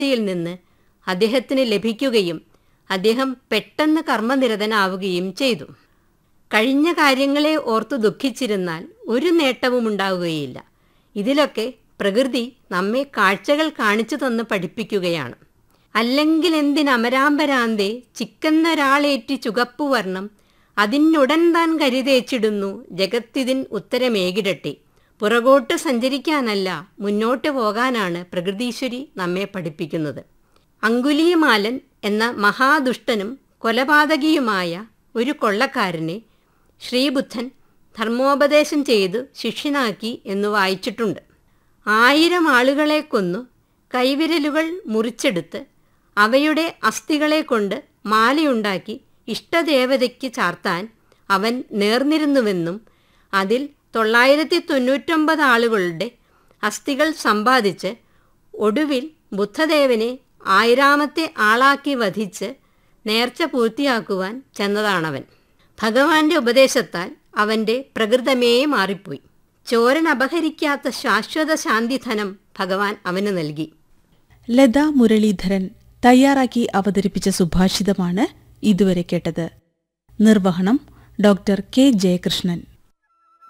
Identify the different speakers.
Speaker 1: യിൽ നിന്ന് അദ്ദേഹത്തിന് ലഭിക്കുകയും അദ്ദേഹം പെട്ടെന്ന് കർമ്മനിരതനാവുകയും ചെയ്തു കഴിഞ്ഞ കാര്യങ്ങളെ ഓർത്തു ദുഃഖിച്ചിരുന്നാൽ ഒരു നേട്ടവും ഉണ്ടാവുകയില്ല ഇതിലൊക്കെ പ്രകൃതി നമ്മെ കാഴ്ചകൾ കാണിച്ചു തന്ന് പഠിപ്പിക്കുകയാണ് അല്ലെങ്കിൽ എന്തിനമരാമ്പരാന്തേ ചിക്കന്നൊരാളേറ്റി ചുകപ്പു വർണ്ണം അതിനുടൻ താൻ കരുതേച്ചിടുന്നു ജഗത്തിതിൻ ഉത്തരമേകിടട്ടെ പുറകോട്ട് സഞ്ചരിക്കാനല്ല മുന്നോട്ട് പോകാനാണ് പ്രകൃതീശ്വരി നമ്മെ പഠിപ്പിക്കുന്നത് അങ്കുലീമാലൻ എന്ന മഹാദുഷ്ടനും കൊലപാതകിയുമായ ഒരു കൊള്ളക്കാരനെ ശ്രീബുദ്ധൻ ധർമ്മോപദേശം ചെയ്തു ശിഷ്യനാക്കി എന്ന് വായിച്ചിട്ടുണ്ട് ആയിരം ആളുകളെ കൊന്നു കൈവിരലുകൾ മുറിച്ചെടുത്ത് അവയുടെ അസ്ഥികളെ കൊണ്ട് മാലയുണ്ടാക്കി ഇഷ്ടദേവതയ്ക്ക് ചാർത്താൻ അവൻ നേർന്നിരുന്നുവെന്നും അതിൽ തൊള്ളായിരത്തി തൊണ്ണൂറ്റൊമ്പത് ആളുകളുടെ അസ്ഥികൾ സമ്പാദിച്ച് ഒടുവിൽ ബുദ്ധദേവനെ ആയിരാമത്തെ ആളാക്കി വധിച്ച് നേർച്ച പൂർത്തിയാക്കുവാൻ ചെന്നതാണവൻ ഭഗവാന്റെ ഉപദേശത്താൽ അവന്റെ പ്രകൃതമേ മാറിപ്പോയി ചോരൻ അപഹരിക്കാത്ത ശാശ്വത ശാന്തിധനം ഭഗവാൻ അവന് നൽകി
Speaker 2: ലത മുരളീധരൻ തയ്യാറാക്കി അവതരിപ്പിച്ച സുഭാഷിതമാണ് ഇതുവരെ കേട്ടത് നിർവഹണം ഡോക്ടർ കെ ജയകൃഷ്ണൻ